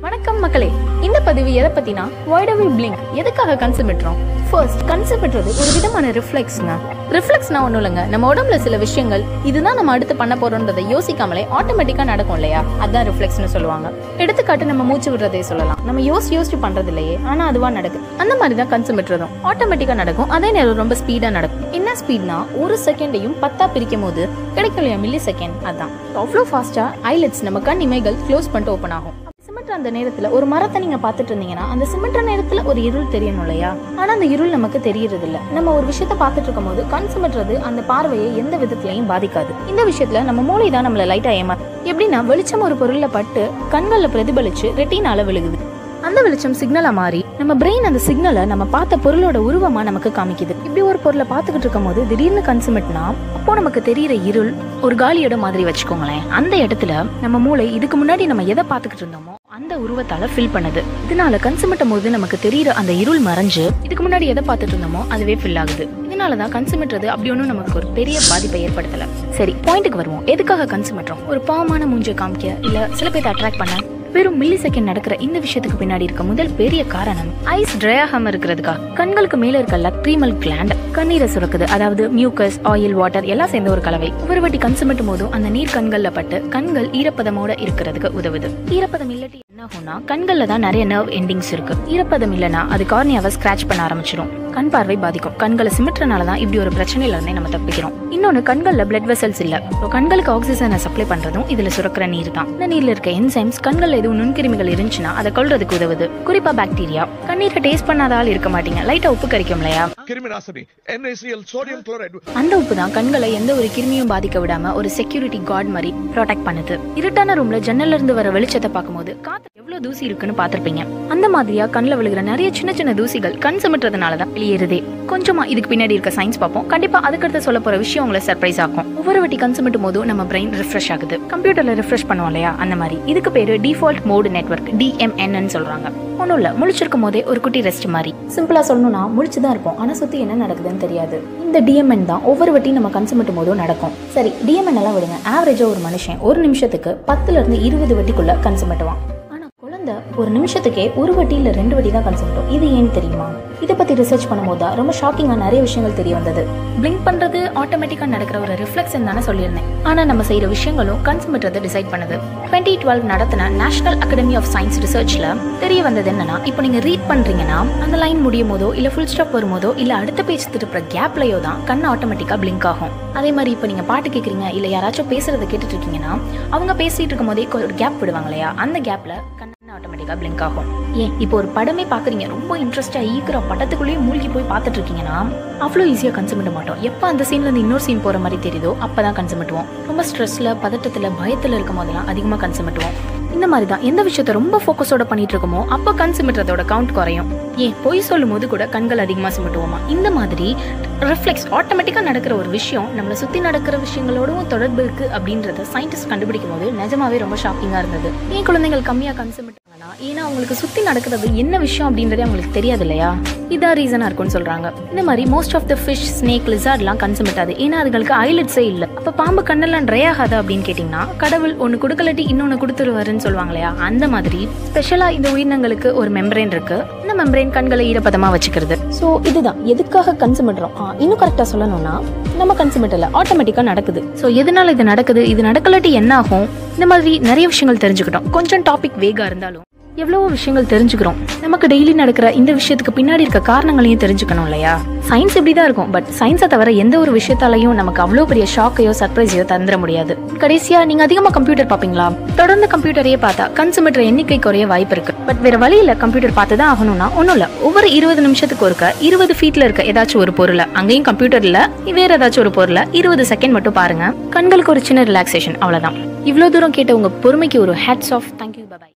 வணக்கம் மக்களே இந்த பதிவு எதை பத்தினா why do we blink எதுக்காக கன்சு பெற்றோம் ஃபர்ஸ்ட் கன்சு பெற்றது ஒரு விதமான ரிஃப்ளெக்ஸ்ங்க ரிஃப்ளெக்ஸ்னா ஒன்றும் இல்லைங்க நம்ம உடம்புல சில விஷயங்கள் இதுதான் நம்ம அடுத்து பண்ண போறோன்றதை யோசிக்காமலே ஆட்டோமேட்டிக்கா நடக்கும் இல்லையா அதான் ரிஃப்ளெக்ஸ்னு சொல்லுவாங்க எடுத்துக்காட்டு நம்ம மூச்சு விடுறதே சொல்லலாம் நம்ம யோசிச்சு யோசிச்சு பண்றது இல்லையே ஆனா அதுவா நடக்குது அந்த மாதிரி தான் கன்சு பெற்றதும் ஆட்டோமேட்டிக்கா நடக்கும் அதே நேரம் ரொம்ப ஸ்பீடா நடக்கும் என்ன ஸ்பீட்னா ஒரு செகண்டையும் பத்தா பிரிக்கும் போது கிடைக்கும் இல்லையா மில்லி செகண்ட் அதான் அவ்வளோ ஃபாஸ்டா ஐலெட்ஸ் நம்ம கண் இமைகள் க்ளோஸ் பண்ணிட்டு ஓப்பன் ஆகும் சிமெண்ட் அந்த நேரத்துல ஒரு மரத்தை நீங்க பாத்துட்டு இருந்தீங்கன்னா அந்த சிமெண்ட் நேரத்துல ஒரு இருள் தெரியணும் இல்லையா ஆனா அந்த இருள் நமக்கு தெரியறது இல்ல நம்ம ஒரு விஷயத்த பாத்துட்டு இருக்கும் போது கண் சிமிட்டுறது அந்த பார்வையை எந்த விதத்திலையும் பாதிக்காது இந்த விஷயத்துல நம்ம மூளை தான் நம்மள லைட்டா ஏமா எப்படின்னா வெளிச்சம் ஒரு பொருள்ல பட்டு கண்கள்ல பிரதிபலிச்சு ரெட்டினால விழுகுது அந்த வெளிச்சம் சிக்னலா மாறி நம்ம பிரெயின் அந்த சிக்னலை நம்ம பார்த்த பொருளோட உருவமா நமக்கு காமிக்குது இப்படி ஒரு பொருளை பார்த்துக்கிட்டு இருக்கும் போது திடீர்னு கன்சுமெட்னா அப்போ நமக்கு தெரியிற இருள் ஒரு காலியோட மாதிரி வச்சுக்கோங்களேன் அந்த இடத்துல நம்ம மூளை இதுக்கு முன்னாடி நம்ம எதை பார்த்துக்கிட்டு இருந்தோமோ அந்த உருவத்தால ஃபில் பண்ணுது இதனால கன்சுமெட்டும் போது நமக்கு தெரியிற அந்த இருள் மறைஞ்சு இதுக்கு முன்னாடி எதை பார்த்துட்டு இருந்தோமோ அதுவே ஃபில் ஆகுது இதனாலதான் கன்சுமெட்றது அப்படி ஒன்றும் நமக்கு ஒரு பெரிய பாதிப்பை ஏற்படுத்தல சரி பாயிண்ட்டுக்கு வருவோம் எதுக்காக கன்சுமெட்றோம் ஒரு பாவமான மூஞ்சை காமிக்க இல்ல சில பேர்த்த அட்ராக்ட் பண்ண வெறும் மில்லி செகண்ட் நடக்கிற இந்த விஷயத்துக்கு பின்னாடி இருக்க முதல் பெரிய காரணம் ஐஸ் ட்ரை ஆகாம இருக்கிறதுக்கா கண்களுக்கு மேல இருக்க லக்ரீமல் கிளாண்ட் கண்ணீரை சுரக்குது அதாவது மியூக்கஸ் ஆயில் வாட்டர் எல்லாம் சேர்ந்த ஒரு கலவை ஒரு வாட்டி கன்சுமெட்டும் போதும் அந்த நீர் கண்கள்ல பட்டு கண்கள் ஈரப்பதமோட இருக்கிறதுக்கு உதவுது ஈரப்பதம் இல்லாட்டி என்ன ஆகும்னா கண்கள்ல தான் நிறைய நர்வ் எண்டிங்ஸ் இருக்கு ஈரப்பதம் இல்லைன்னா அது கார்னியாவை ஸ்கிராச் பண்ண ஆரம்பிச்சிடும் கண் பார்வை பாதிக்கும் கண்களை சிமிட்டுறனால தான் இப்படி ஒரு பிரச்சனையில இருந்தே நம்ம தப்பிக்கிறோம் இன்னொன்னு கண்கள்ல பிளட் வெசல்ஸ் இல்ல இப்போ கண்களுக்கு ஆக்சிஜனை சப்ளை பண்றதும் இதுல சுரக்கிற நீர் தான் இந்த நீர்ல இருக்க என்சைம்ஸ் கண்கள்ல எதுவும் நுண்கிருமிகள் இருந்துச்சுன்னா அதை கொல்றதுக்கு உதவுது குறிப்பா பாக்டீரியா கண்ணீரை டேஸ்ட் பண்ணாத ஆள் இருக்க மாட்டீங்க லைட்டா உப்பு கரிக்கும் இல்லையா கிருமிநாசினி NaCl சோடியம் குளோரைடு அந்த உப்பு தான் கண்களை எந்த ஒரு கிருமியும் பாதிக்க விடாம ஒரு செக்யூரிட்டி கார்டு மாதிரி ப்ரொடெக்ட் பண்ணுது இருட்டான ரூம்ல ஜன்னல்ல இருந்து வர வெளிச்சத்தை பார்க்கும்போது காத்து எவ்வளவு தூசி இருக்குன்னு பார்த்திருப்பீங்க அந்த மாதிரியா கண்ணில் விழுகிற நிறைய சின்ன சின்ன தூசிகள் கண் சிமிட்டுறதுனால தான் வெளியேறுதே கொஞ்சமா இதுக்கு பின்னாடி இருக்க சயின்ஸ் பார்ப்போம் கண்டிப்பா அதுக்கடுத்து சொல்ல போற விஷயம் உங்களை சர்ப்ரைஸ் ஆகும் ஒவ்வொரு வாட்டி கண் சிமிட்டும் போதும் நம்ம பிரெயின் ரிஃப்ரெஷ் ஆகுது கம்ப்யூட்டர்ல ரிஃப்ரெஷ் பண்ணுவோம் இல்லையா அந்த மாதிரி இதுக்கு பேரு டிஃபால்ட் மோடு நெட்வொர்க் டிஎம்என் சொல்றாங்க ஒன்றும் இல்லை முழிச்சிருக்கும் போதே ஒரு குட்டி ரெஸ்ட் மாதிரி சிம்பிளா சொல்லணும்னா முழிச்சு தான் இருப்போம் ஆனா சுத்தி என்ன நடக்குதுன்னு தெரியாது இந்த டிஎம்என் தான் ஒவ்வொரு வாட்டியும் நம்ம கண் சிமிட்டும் போதும் நடக்கும் சரி டிஎம்என் எல்லாம் விடுங்க ஆவரேஜா ஒரு மனுஷன் ஒரு நிமிஷத்துக்கு பத்துல இருந்து இருபது வாட்டிக்குள்ள கண் சிமிட்டுவான் ஆனா குழந்தை ஒரு நிமிஷத்துக்கே ஒரு வட்டி இல்ல ரெண்டு வட்டி தான் கன்செப்டும் இது ஏன்னு தெரியுமா இதை பத்தி ரிசர்ச் பண்ணும்போது தான் ரொம்ப ஷாக்கிங்கா நிறைய விஷயங்கள் தெரிய வந்தது பிளிங்க் பண்றது ஆட்டோமேட்டிக்கா நடக்கிற ஒரு ரிஃப்ளெக்ஸ் தானே சொல்லியிருந்தேன் ஆனா நம்ம செய்யற விஷயங்களும் கன்செப்ட்றதை டிசைட் பண்ணுது டுவெண்ட்டி டுவெல் நடத்தின நேஷனல் அகாடமி ஆஃப் சயின்ஸ் ரிசர்ச்ல தெரிய வந்தது என்னன்னா இப்போ நீங்க ரீட் பண்றீங்கன்னா அந்த லைன் முடியும் போதோ இல்ல ஃபுல் ஸ்டாப் வரும்போதோ இல்ல அடுத்த பேஜ் திருப்புற கேப்லயோ தான் கண் ஆட்டோமேட்டிக்கா பிளிங்க் ஆகும் அதே மாதிரி இப்போ நீங்க பாட்டு கேக்குறீங்க இல்ல யாராச்சும் பேசுறதை கேட்டுட்டு இருக்கீங்கன்னா அவங்க பேசிட்டு இருக்கும் போதே ஒரு கேப் விடுவாங்க இல்லையா அந்த கேப்ல கண் ஆட்டோமேட்டிக்கா பிளிங்க் ஆகும் ஏன் இப்போ ஒரு படமே பாக்குறீங்க ரொம்ப இன்ட்ரெஸ்டா ஈக்குற படத்துக்குள்ளேயே மூழ்கி போய் பார்த்துட்டு இருக்கீங்கன்னா அவ்வளோ ஈஸியா கன்சூம் பண்ண மாட்டோம் எப்போ அந்த சீன்ல இருந்து இன்னொரு சீன் போற மாதிரி தெரியுதோ அப்பதான் கன்சூம் பண்ணுவோம் ரொம்ப ஸ்ட்ரெஸ்ல பதட்டத்துல பயத்துல இருக்கும் போதெல்லாம் அதிகமா கன்சூம் பண்ணுவோம் இந்த மாதிரி தான் எந்த விஷயத்த ரொம்ப ஃபோக்கஸோட பண்ணிட்டு இருக்கோமோ அப்போ கண் சிமிட்டுறதோட கவுண்ட் குறையும் ஏன் பொய் சொல்லும் போது கூட கண்கள் அதிகமாக சிமிட்டுவோமா இந்த மாதிரி ரிஃப்ளெக்ஸ் ஆட்டோமேட்டிக்காக நடக்கிற ஒரு விஷயம் நம்மளை சுற்றி நடக்கிற விஷயங்களோடவும் தொடர்பு இருக்கு அப்படின்றத சயின்டிஸ்ட் கண்டுபிடிக்கும் போது நிஜமாவே ரொம்ப ஷாக்கிங்காக இருந்தது ஏன் குழந்தைகள் கம்மியாக கண் சிமிட்டாங்கன்னா ஏன்னா அவங்களுக்கு சுற்றி நடக்கிறது என்ன விஷயம் அப்படின்றதே அவங்களுக்கு தெரியாது இல்லையா இதான் ரீசனாக இருக்கும்னு சொல்கிறாங்க இந்த மாதிரி most of the fish snake லிசார்ட்லாம் கண் சிமிட்டாது ஏன்னா அதுங்களுக்கு ஐலட்ஸே இல்லை அப்போ பாம்பு கண்ணெல்லாம் ட்ரை ஆகாதா அப்படின்னு கேட்டிங்கன்னா கடவுள் ஒன்று கொடுக்கலாட்டி இன்னொன்று கொடுத்துருவாருன்னு சொல்லுவாங்க இல்லையா அந்த மாதிரி ஸ்பெஷலாக இந்த உயிரினங்களுக்கு ஒரு மெம்பரேன் இருக்கு இந்த மெம்பரேன் கண்களை ஈரப்பதமாக வச்சுக்கிறது ஸோ இதுதான் எதுக்காக கன்சுமிட்றோம் இன்னும் கரெக்டாக சொல்லணும்னா நம்ம கன்சுமிட்டல ஆட்டோமேட்டிக்காக நடக்குது ஸோ எதனால இது நடக்குது இது நடக்கலாட்டி என்ன ஆகும் இந்த மாதிரி நிறைய விஷயங்கள் தெரிஞ்சுக்கிட்டோம் கொஞ்சம் டாபிக் வேகா இருந்தாலும் எவ்வளவோ விஷயங்கள் தெரிஞ்சுக்கிறோம் நமக்கு டெய்லி நடக்கிற இந்த விஷயத்துக்கு பின்னாடி இருக்க காரணங்களையும் தெரிஞ்சுக்கணும் இல்லையா சயின்ஸ் இப்படி தான் இருக்கும் பட் சயின்ஸை தவிர எந்த ஒரு விஷயத்தாலையும் நமக்கு அவ்வளோ பெரிய ஷாக்கையோ சர்ப்ரைஸையோ தந்துட முடியாது கடைசியா நீங்க அதிகமா கம்ப்யூட்டர் பாப்பீங்களா தொடர்ந்து கம்ப்யூட்டரையே பார்த்தா கன்சுமிட்டர் எண்ணிக்கை குறைய வாய்ப்பு இருக்கு பட் வேற வழியில கம்ப்யூட்டர் பார்த்து தான் ஆகணும்னா ஒன்றும் இல்லை ஒவ்வொரு இருபது நிமிஷத்துக்கு ஒருக்க இருபது ஃபீட்ல இருக்க ஏதாச்சும் ஒரு பொருளை அங்கேயும் கம்ப்யூட்டர் இல்ல வேற ஏதாச்சும் ஒரு பொருளை இருபது செகண்ட் மட்டும் பாருங்க கண்களுக்கு ஒரு சின்ன ரிலாக்ஸேஷன் அவ்வளவுதான் இவ்வளவு தூரம் கேட்ட உங்க பொறுமைக்கு ஒரு ஹேட்ஸ் ஆஃப் தேங்க்யூ பபாய்